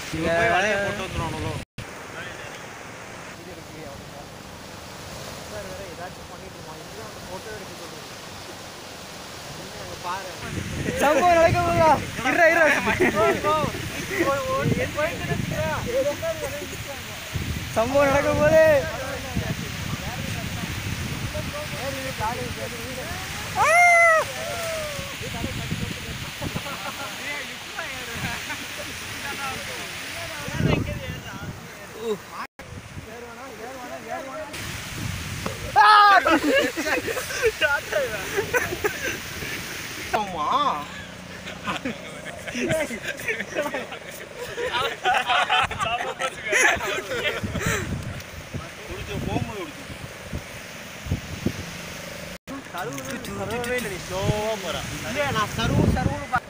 போய் வலைய போட்டு வந்துடுவானுங்களோ சம்பவம் நடக்க போதா இரு இரு சம்பவம் நடக்க போதே ஆமா குடிச்சு போகும்போது குடிச்சு சர்வவே இல்லை ஸ்லோவாக போகிறேன் இல்லை நான் சர்வ சர்வன்னு பா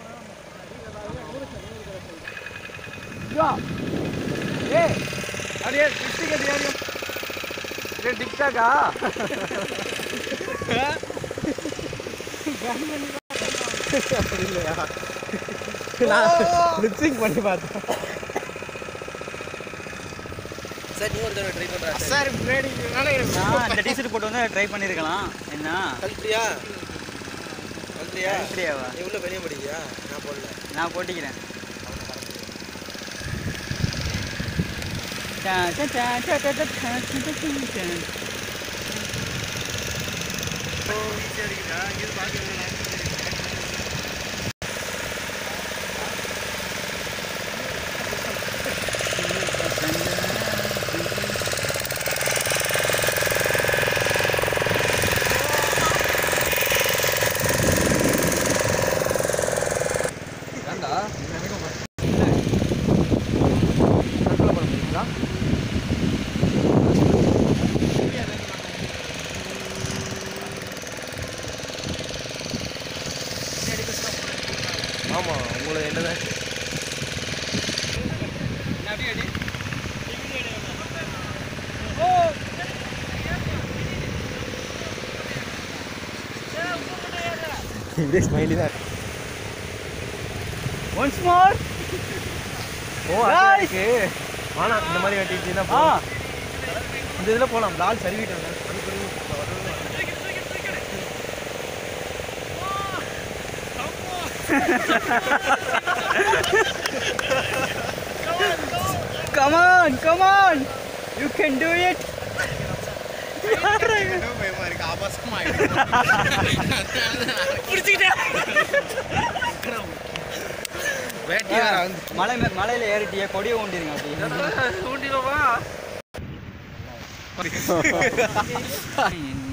ஏய் அப்படியே டிஸ்டிக் அது ஏ டிக்டாக்கா அப்படி இல்லையா நான் லிப்சிங் பண்ணி பார்த்தேன் சார் நீ ஒரு தடவை ட்ரை பண்ணுறா சார் முன்னாடி நான் இந்த டிஷர்ட் போட்டு வந்து ட்ரை பண்ணியிருக்கலாம் என்ன கல்ட்ரியா கல்ட்ரியா சரியாவா நீ உள்ள வெளியே படிக்கியா நான் போடல நான் போட்டிக்கிறேன் டா, டா, டா, டா, டா, டா, டா, டா, டா, டா, டா. ஈஸியாக இருக்குதா இது பார்க்க ஆமாம் உங்களை என்னதான் இப்படியே ஸ்மைலி தான் Once more. ஓ Guys. இருக்கு ஆனா இந்த மாதிரி வெட்டிச்சுன்னா ஆ இந்த இதில் போகலாம் Lal சர்வீட் come on, come on. You can do it. பயமா இருக்கு ஆபாசமா வேட்டி வேற வந்து மலை மே- மலையில ஏறிட்டியே கொடியை ஊண்டிருங்க அப்படி ஊண்டிடுவா என்ன